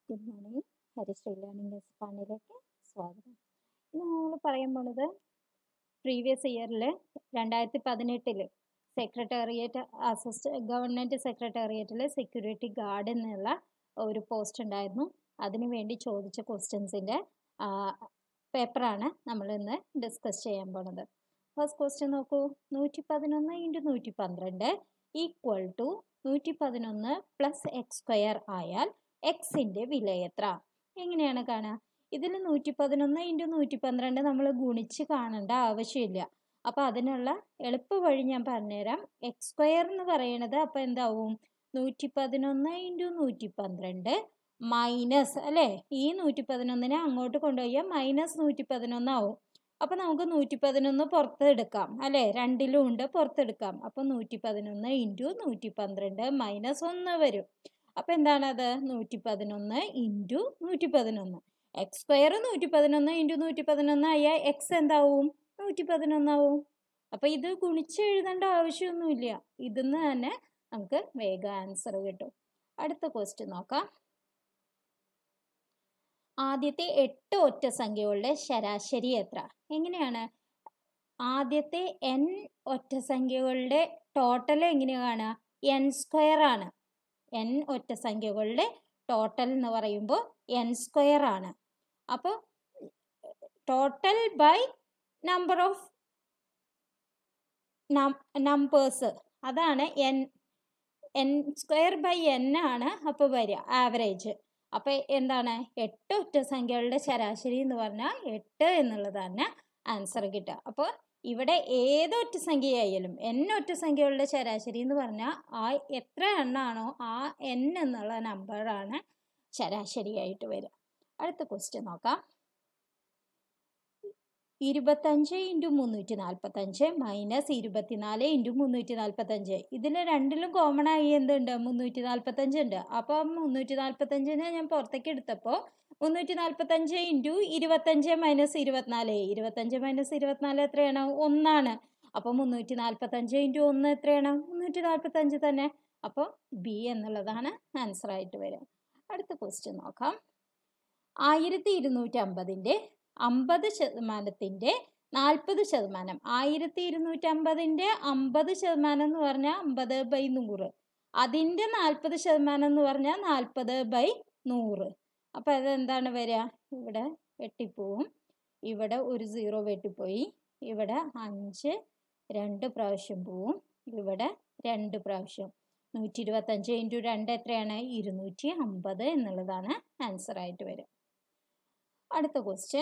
good morning Harisree learnings ഫണ്ടിലേക്ക് സ്വാഗതം ഇന്ന് നമ്മൾ പറയാൻ പോണത് പ്രീവിയസ് ഇയറിൽ രണ്ടായിരത്തി പതിനെട്ടിൽ സെക്രട്ടേറിയറ്റ് അസിസ്റ്റ് ഗവൺമെൻറ് സെക്രട്ടേറിയറ്റിൽ സെക്യൂരിറ്റി ഗാർഡ് എന്നുള്ള ഒരു പോസ്റ്റ് ഉണ്ടായിരുന്നു അതിനു വേണ്ടി ചോദിച്ച ക്വസ്റ്റ്യൻസിൻ്റെ പേപ്പറാണ് നമ്മൾ ഇന്ന് ഡിസ്കസ് ചെയ്യാൻ പോണത് ഫസ്റ്റ് ക്വസ്റ്റ്യൻ നോക്കൂ നൂറ്റി പതിനൊന്ന് ഇൻറ്റു നൂറ്റി പന്ത്രണ്ട് ഈക്വൽ ടു നൂറ്റി പതിനൊന്ന് പ്ലസ് എക്സ് സ്ക്വയർ ആയാൽ എക്സിൻ്റെ വില എത്ര എങ്ങനെയാണ് കാണുക ഇതിൽ നൂറ്റി പതിനൊന്ന് ഇൻറ്റു നൂറ്റി പന്ത്രണ്ട് നമ്മൾ ഗുണിച്ച് കാണേണ്ട ആവശ്യമില്ല അപ്പോൾ അതിനുള്ള എളുപ്പ വഴി ഞാൻ പറഞ്ഞുതരാം എക്സ് സ്ക്വയർ എന്ന് പറയണത് അപ്പോൾ എന്താവും നൂറ്റി പതിനൊന്ന് ഇൻറ്റു നൂറ്റി പന്ത്രണ്ട് മൈനസ് അല്ലേ ഈ നൂറ്റി പതിനൊന്നിനെ അങ്ങോട്ട് കൊണ്ടുപോയാൽ മൈനസ് നൂറ്റി പതിനൊന്നാവും അപ്പോൾ നമുക്ക് നൂറ്റി പതിനൊന്ന് പുറത്തെടുക്കാം അല്ലേ രണ്ടിലും ഉണ്ട് പുറത്തെടുക്കാം അപ്പോൾ നൂറ്റി പതിനൊന്ന് ഇൻറ്റു നൂറ്റി പന്ത്രണ്ട് മൈനസ് ഒന്ന് വരും അപ്പോൾ എന്താണത് നൂറ്റി പതിനൊന്ന് ഇൻറ്റു നൂറ്റി പതിനൊന്ന് എക്സ് സ്ക്വയർ നൂറ്റി പതിനൊന്ന് ഇൻറ്റു നൂറ്റി പതിനൊന്ന് ആയാൽ എക്സ് എന്താവും നൂറ്റി പതിനൊന്നാവും അപ്പോൾ ഇത് ഗുണിച്ച് എഴുതേണ്ട ആവശ്യമൊന്നുമില്ല ഇതിന്ന് തന്നെ നമുക്ക് വേഗം ആൻസർ കിട്ടും അടുത്ത ക്വസ്റ്റ്യൻ നോക്കാം ആദ്യത്തെ എട്ട് ഒറ്റ സംഖ്യകളുടെ ശരാശരി എത്ര എങ്ങനെയാണ് ആദ്യത്തെ എൻ ഒറ്റ സംഖ്യകളുടെ ടോട്ടൽ എങ്ങനെയാണ് കാണുക എൻ സ്ക്വയർ ആണ് എൻ ഒറ്റ സംഖ്യകളുടെ ടോട്ടൽ എന്ന് പറയുമ്പോൾ എൻ സ്ക്വയർ ആണ് അപ്പോൾ total by number of numbers അതാണ് N N square by N ആണ് അപ്പോൾ വരിക ആവറേജ് അപ്പോൾ എന്താണ് എട്ട് ഒറ്റ സംഖ്യകളുടെ ശരാശരി എന്ന് പറഞ്ഞാൽ എട്ട് എന്നുള്ളതാണ് ആൻസർ കിട്ടുക അപ്പോൾ ഇവിടെ ഏതൊറ്റ സംഖ്യയായാലും എൻ ഒറ്റ സംഖ്യകളുടെ ശരാശരി എന്ന് പറഞ്ഞാൽ ആ എത്ര എണ്ണാണോ ആ എൻ എന്നുള്ള നമ്പറാണ് ശരാശരിയായിട്ട് വരിക അടുത്ത ക്വസ്റ്റ്യൻ നോക്കാം ഇരുപത്തഞ്ച് ഇൻറ്റു മുന്നൂറ്റി നാൽപ്പത്തഞ്ച് മൈനസ് ഇരുപത്തിനാല് ഇൻറ്റു മുന്നൂറ്റി നാൽപ്പത്തഞ്ച് ഇതിൽ രണ്ടിലും കോമൺ ആയി എന്തുണ്ട് മുന്നൂറ്റി നാൽപ്പത്തഞ്ച് ഉണ്ട് അപ്പം മുന്നൂറ്റി നാൽപ്പത്തഞ്ചിനെ ഞാൻ പുറത്തേക്ക് എടുത്തപ്പോൾ മുന്നൂറ്റി നാൽപ്പത്തഞ്ച് ഇൻറ്റു ഇരുപത്തഞ്ച് മൈനസ് ഇരുപത്തിനാല് ഇരുപത്തഞ്ച് മൈനസ് ഇരുപത്തിനാല് എത്രയാണ് ഒന്നാണ് അപ്പോൾ മുന്നൂറ്റി നാൽപ്പത്തഞ്ച് ഇൻറ്റു ഒന്ന് എത്രയാണ് മുന്നൂറ്റി നാൽപ്പത്തഞ്ച് തന്നെ അപ്പോൾ ബി എന്നുള്ളതാണ് ആൻസർ ആയിട്ട് വരിക അടുത്ത ക്വസ്റ്റ്യൻ നോക്കാം ആയിരത്തി ഇരുന്നൂറ്റി അമ്പതിൻ്റെ അമ്പത് ശതമാനത്തിൻ്റെ നാൽപ്പത് ശതമാനം ആയിരത്തി ഇരുന്നൂറ്റമ്പതിൻ്റെ അമ്പത് ശതമാനം എന്ന് പറഞ്ഞാൽ അമ്പത് ബൈ നൂറ് അതിൻ്റെ നാൽപ്പത് ശതമാനം എന്ന് പറഞ്ഞാൽ നാൽപ്പത് ബൈ നൂറ് അപ്പോൾ അതെന്താണ് വരിക ഇവിടെ വെട്ടിപ്പോവും ഇവിടെ ഒരു സീറോ വെട്ടിപ്പോയി ഇവിടെ അഞ്ച് രണ്ട് പ്രാവശ്യം പോവും ഇവിടെ രണ്ട് പ്രാവശ്യം നൂറ്റി ഇരുപത്തഞ്ച് ഇൻറ്റു രണ്ട് എത്രയാണ് ഇരുന്നൂറ്റി അമ്പത് എന്നുള്ളതാണ് ആൻസർ ആയിട്ട് വരിക അടുത്ത ക്വസ്റ്റ്യൻ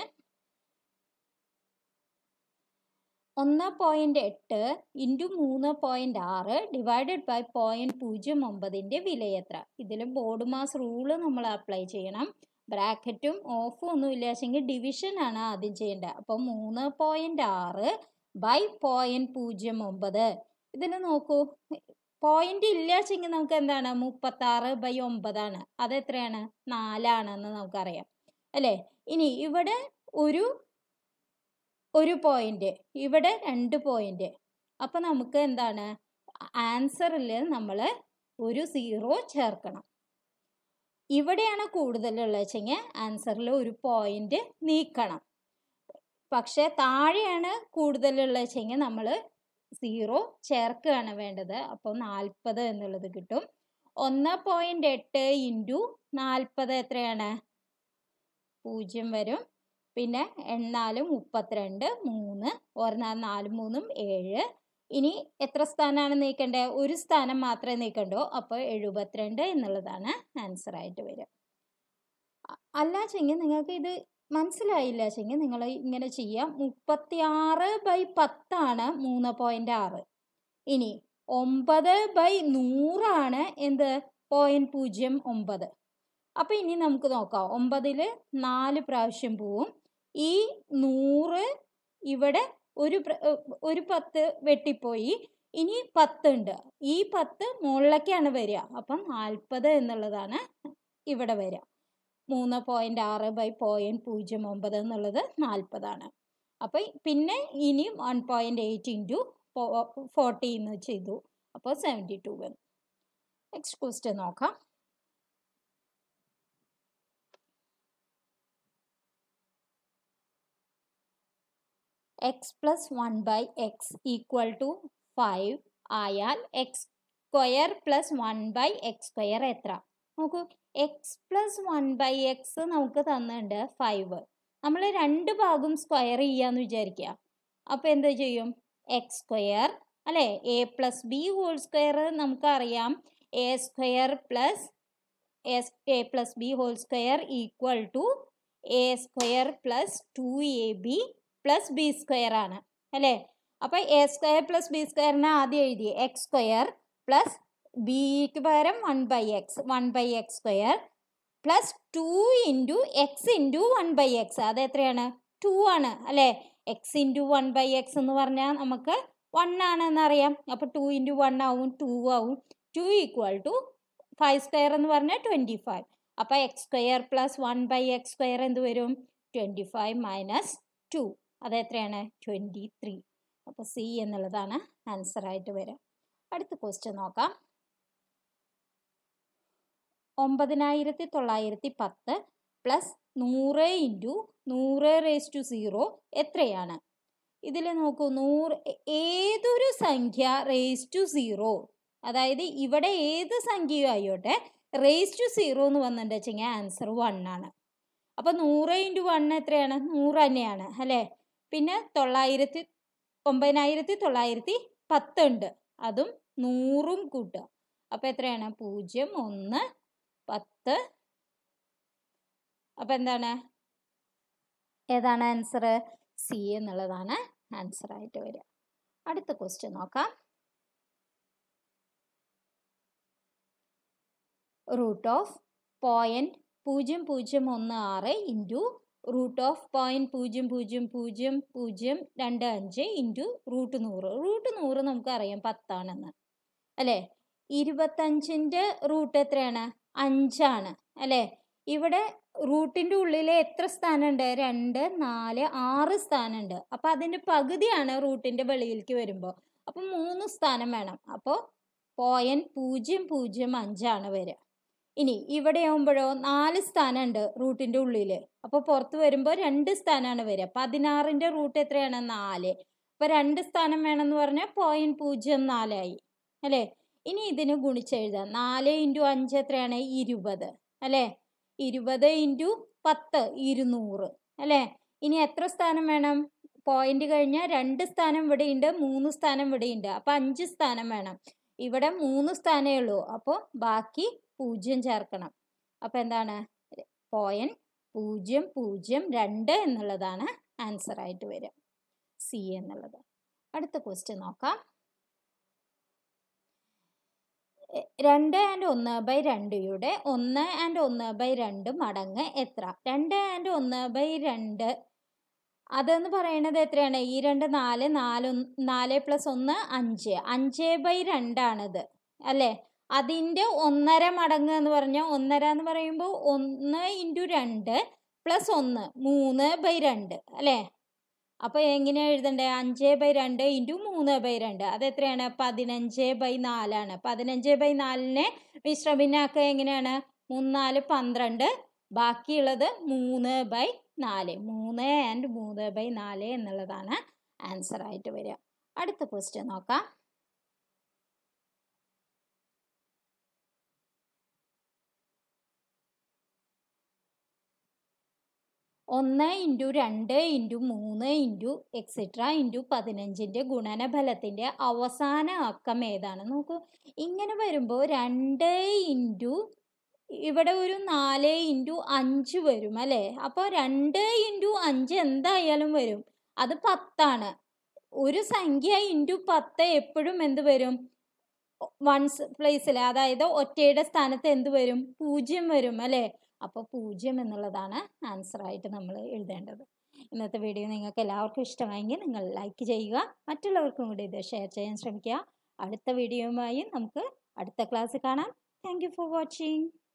ഒന്ന് പോയിൻ്റ് എട്ട് ഇൻറ്റു മൂന്ന് പോയിൻ്റ് ആറ് ഡിവൈഡഡ് ബൈ പോയിൻറ്റ് പൂജ്യം ഒമ്പതിൻ്റെ വില എത്ര ഇതിൽ ബോർഡ് മാസ് റൂള് നമ്മൾ അപ്ലൈ ചെയ്യണം ബ്രാക്കറ്റും ഓഫും ഒന്നും ഇല്ലാച്ചെങ്കിൽ ഡിവിഷൻ ആണ് ആദ്യം ചെയ്യേണ്ടത് അപ്പോൾ മൂന്ന് പോയിൻ്റ് ആറ് ബൈ പോയിൻറ്റ് പൂജ്യം ഒമ്പത് ഇതിൽ നോക്കൂ പോയിന്റ് ഇല്ലാച്ചെങ്കിൽ നമുക്ക് എന്താണ് മുപ്പത്താറ് ബൈ ഒമ്പതാണ് അത് എത്രയാണ് നാലാണെന്ന് നമുക്കറിയാം അല്ലേ ഇനി ഇവിടെ ഒരു ഒരു പോയിന്റ് ഇവിടെ രണ്ട് പോയിന്റ് അപ്പം നമുക്ക് എന്താണ് ആൻസറിൽ നമ്മൾ ഒരു സീറോ ചേർക്കണം ഇവിടെയാണ് കൂടുതലുള്ളത് വെച്ചെങ്കിൽ ആൻസറിൽ ഒരു പോയിന്റ് നീക്കണം പക്ഷേ താഴെയാണ് കൂടുതലുള്ളത് വെച്ചെങ്കിൽ നമ്മൾ സീറോ ചേർക്കുകയാണ് വേണ്ടത് അപ്പോൾ നാൽപ്പത് എന്നുള്ളത് കിട്ടും ഒന്ന് പോയിൻ്റ് എട്ട് ഇൻറ്റു നാൽപ്പത് എത്രയാണ് പൂജ്യം വരും പിന്നെ എണ്ണാലും മുപ്പത്തിരണ്ട് മൂന്ന് ഒരെണ്ണം നാലും മൂന്നും ഏഴ് ഇനി എത്ര സ്ഥാനമാണ് നീക്കേണ്ടത് ഒരു സ്ഥാനം മാത്രമേ നീക്കണ്ടോ അപ്പോൾ എഴുപത്തിരണ്ട് എന്നുള്ളതാണ് ആൻസർ ആയിട്ട് വരിക അല്ല ചെങ്കിൽ നിങ്ങൾക്ക് ഇത് മനസ്സിലായില്ല ചെങ്കിൽ നിങ്ങൾ ഇങ്ങനെ ചെയ്യാം മുപ്പത്തി ആറ് ബൈ പത്താണ് മൂന്ന് പോയിൻ്റ് ആറ് ഇനി ഒമ്പത് ബൈ നൂറാണ് എന്ത് പോയിൻറ്റ് പൂജ്യം ഒമ്പത് അപ്പോൾ ഇനി നമുക്ക് നോക്കാം ഒമ്പതിൽ നാല് പ്രാവശ്യം പോവും ഈ നൂറ് ഇവിടെ ഒരു ഒരു പത്ത് വെട്ടിപ്പോയി ഇനി പത്തുണ്ട് ഈ പത്ത് മുകളിലേക്കാണ് വരിക അപ്പം നാൽപ്പത് എന്നുള്ളതാണ് ഇവിടെ വരിക മൂന്ന് പോയിൻ്റ് ആറ് ബൈ പോയിൻറ്റ് പൂജ്യം ഒമ്പത് എന്നുള്ളത് നാൽപ്പതാണ് അപ്പോൾ പിന്നെ ഇനി one point eight into forty എന്ന് ചെയ്തു അപ്പോൾ സെവൻറ്റി ടു വന്നു നെക്സ്റ്റ് ക്വസ്റ്റ്യൻ നോക്കാം X plus one by X equal to five ആയാൽ X square plus one by X square എത്ര നോക്കൂ X plus one by X നമുക്ക് തന്നിട്ടുണ്ട് ഫൈവ് നമ്മൾ രണ്ട് ഭാഗം സ്ക്വയർ ചെയ്യാന്ന് വിചാരിക്കുക അപ്പോൾ എന്ത് ചെയ്യും എക്സ് സ്ക്വയർ അല്ലേ A plus B whole square നമുക്കറിയാം A square plus A plus B whole square equal to A square plus two A B plus B square ആണ് അല്ലേ അപ്പോൾ എ സ്ക്വയർ പ്ലസ് ബി സ്ക്വയറിനെ ആദ്യം എഴുതി എക്സ് സ്ക്വയർ പ്ലസ് ബിക്ക് പകരം one by X one by X square plus two into X into one by X അത് എത്രയാണ് ടു ആണ് അല്ലേ X into one by X എന്ന് പറഞ്ഞാൽ നമുക്ക് വൺ ആണെന്ന് അറിയാം അപ്പോൾ ടു ഇൻറ്റു വൺ ആവും ടു ആവും two equal to five square എന്ന് പറഞ്ഞാൽ ട്വൻറ്റി ഫൈവ് അപ്പോൾ X square plus one by X square എന്ത് വരും ട്വൻറ്റി ഫൈവ് മൈനസ് ടു അത് എത്രയാണ് ട്വൻറ്റി ത്രീ അപ്പോൾ സി എന്നുള്ളതാണ് ആൻസറായിട്ട് വരിക അടുത്ത ക്വസ്റ്റ്യൻ നോക്കാം ഒമ്പതിനായിരത്തി തൊള്ളായിരത്തി പത്ത് പ്ലസ് നൂറ് ഇൻറ്റു നൂറ് റേസ് ടു സീറോ എത്രയാണ് ഇതിൽ നോക്കൂ നൂറ് ഏതൊരു സംഖ്യ റേസ് ടു സീറോ അതായത് ഇവിടെ ഏത് സംഖ്യയും ആയിക്കോട്ടെ റേസ് ടു സീറോ എന്ന് വന്നിട്ട് വെച്ചെങ്കിൽ ആൻസർ വൺ ആണ് അപ്പോൾ നൂറ് ഇൻറ്റു വൺ എത്രയാണ് നൂറ് തന്നെയാണ് അല്ലേ പിന്നെ തൊള്ളായിരത്തി ഒമ്പതിനായിരത്തി തൊള്ളായിരത്തി പത്ത് ഉണ്ട് അതും നൂറും കൂട്ടുക അപ്പോൾ എത്രയാണ് പൂജ്യം ഒന്ന് പത്ത് അപ്പം എന്താണ് ഏതാണ് ആൻസർ സി എന്നുള്ളതാണ് ആൻസർ ആയിട്ട് വരിക അടുത്ത ക്വസ്റ്റ്യൻ നോക്കാം റൂട്ട് ഓഫ് പോയിൻറ്റ് പൂജ്യം പൂജ്യം ഒന്ന് ആറ് ഇൻറ്റു റൂട്ട് ഓഫ് പോയിൻറ്റ് പൂജ്യം പൂജ്യം പൂജ്യം പൂജ്യം രണ്ട് അഞ്ച് ഇൻറ്റു റൂട്ട് നൂറ് റൂട്ട് നൂറ് നമുക്കറിയാം പത്താണെന്ന് അല്ലേ ഇരുപത്തഞ്ചിൻ്റെ റൂട്ട് എത്രയാണ് അഞ്ചാണ് അല്ലേ ഇവിടെ റൂട്ടിൻ്റെ ഉള്ളിൽ എത്ര സ്ഥാനമുണ്ട് രണ്ട് നാല് ആറ് സ്ഥാനമുണ്ട് അപ്പോൾ അതിൻ്റെ പകുതിയാണ് റൂട്ടിൻ്റെ വെളിയിലേക്ക് വരുമ്പോൾ അപ്പോൾ മൂന്ന് സ്ഥാനം വേണം അപ്പോൾ പോയിൻറ്റ് പൂജ്യം പൂജ്യം അഞ്ചാണ് വരിക ഇനി ഇവിടെ ആകുമ്പോഴോ നാല് സ്ഥാനമുണ്ട് റൂട്ടിൻ്റെ ഉള്ളിൽ അപ്പോൾ പുറത്ത് വരുമ്പോൾ രണ്ട് സ്ഥാനമാണ് വരിക പതിനാറിൻ്റെ റൂട്ട് എത്രയാണ് നാല് അപ്പോൾ രണ്ട് സ്ഥാനം വേണമെന്ന് പറഞ്ഞാൽ പോയിൻറ്റ് പൂജ്യം നാലായി അല്ലേ ഇനി ഇതിന് ഗുണിച്ചെഴുതാം നാല് ഇൻറ്റു അഞ്ച് എത്രയാണ് ഇരുപത് അല്ലേ ഇരുപത് ഇൻറ്റു പത്ത് ഇരുന്നൂറ് അല്ലേ ഇനി എത്ര സ്ഥാനം വേണം പോയിന്റ് കഴിഞ്ഞാൽ രണ്ട് സ്ഥാനം ഇവിടെയുണ്ട് മൂന്ന് സ്ഥാനം ഇവിടെയുണ്ട് അപ്പം അഞ്ച് സ്ഥാനം വേണം ഇവിടെ മൂന്ന് സ്ഥാനമേ ഉള്ളൂ അപ്പോൾ ബാക്കി പൂജ്യം ചേർക്കണം അപ്പം എന്താണ് പോയിന്റ് പൂജ്യം പൂജ്യം രണ്ട് എന്നുള്ളതാണ് ആൻസർ ആയിട്ട് വരിക സി എന്നുള്ളത് അടുത്ത ക്വസ്റ്റ്യൻ നോക്കാം രണ്ട് ആൻഡ് ഒന്ന് ബൈ രണ്ടയുടെ ഒന്ന് ആൻഡ് ഒന്ന് ബൈ രണ്ട് മടങ്ങ് എത്ര രണ്ട് ആൻഡ് ഒന്ന് ബൈ രണ്ട് അതെന്ന് പറയുന്നത് എത്രയാണ് ഈ രണ്ട് നാല് നാല് നാല് പ്ലസ് ഒന്ന് അഞ്ച് അഞ്ച് ബൈ രണ്ടാണിത് അല്ലേ അതിൻ്റെ ഒന്നര മടങ്ങ് എന്ന് പറഞ്ഞാൽ ഒന്നര എന്ന് പറയുമ്പോൾ ഒന്ന് ഇൻറ്റു രണ്ട് പ്ലസ് ഒന്ന് മൂന്ന് ബൈ രണ്ട് അല്ലേ അപ്പോൾ എങ്ങനെയാണ് എഴുതണ്ടേ അഞ്ച് ബൈ രണ്ട് ഇൻറ്റു മൂന്ന് ബൈ രണ്ട് അത് എത്രയാണ് പതിനഞ്ച് ബൈ നാലാണ് പതിനഞ്ച് ബൈ നാലിനെ മിശ്രഭിന്നാക്കുക എങ്ങനെയാണ് മൂന്ന് നാല് പന്ത്രണ്ട് ബാക്കിയുള്ളത് മൂന്ന് ബൈ നാല് മൂന്ന് ആൻഡ് മൂന്ന് ബൈ നാല് എന്നുള്ളതാണ് ആൻസർ ആയിട്ട് വരിക അടുത്ത ക്വസ്റ്റ്യൻ നോക്കാം ഒന്ന് ഇൻറ്റു രണ്ട് ഇൻറ്റു മൂന്ന് ഇൻറ്റു എക്സെട്ര ഇൻറ്റു പതിനഞ്ചിൻ്റെ ഗുണനഫലത്തിൻ്റെ അവസാന അക്കം ഏതാണ് നോക്കൂ ഇങ്ങനെ വരുമ്പോൾ രണ്ട് ഇൻറ്റു ഇവിടെ ഒരു നാല് ഇൻറ്റു അഞ്ച് വരും അല്ലേ അപ്പോൾ രണ്ട് ഇൻറ്റു അഞ്ച് എന്തായാലും വരും അത് പത്താണ് ഒരു സംഖ്യ ഇൻറ്റു പത്ത് എപ്പോഴും എന്ത് വരും വൺസ് പ്ലേസിൽ അതായത് ഒറ്റയുടെ സ്ഥാനത്ത് എന്ത് വരും പൂജ്യം വരും അല്ലേ അപ്പോൾ പൂജ്യം എന്നുള്ളതാണ് ആൻസർ ആയിട്ട് നമ്മൾ എഴുതേണ്ടത് ഇന്നത്തെ വീഡിയോ നിങ്ങൾക്ക് എല്ലാവർക്കും ഇഷ്ടമായെങ്കിൽ നിങ്ങൾ ലൈക്ക് ചെയ്യുക മറ്റുള്ളവർക്കും കൂടി ഇത് ഷെയർ ചെയ്യാൻ ശ്രമിക്കുക അടുത്ത വീഡിയോയുമായി നമുക്ക് അടുത്ത ക്ലാസ് കാണാം താങ്ക് ഫോർ വാച്ചിങ്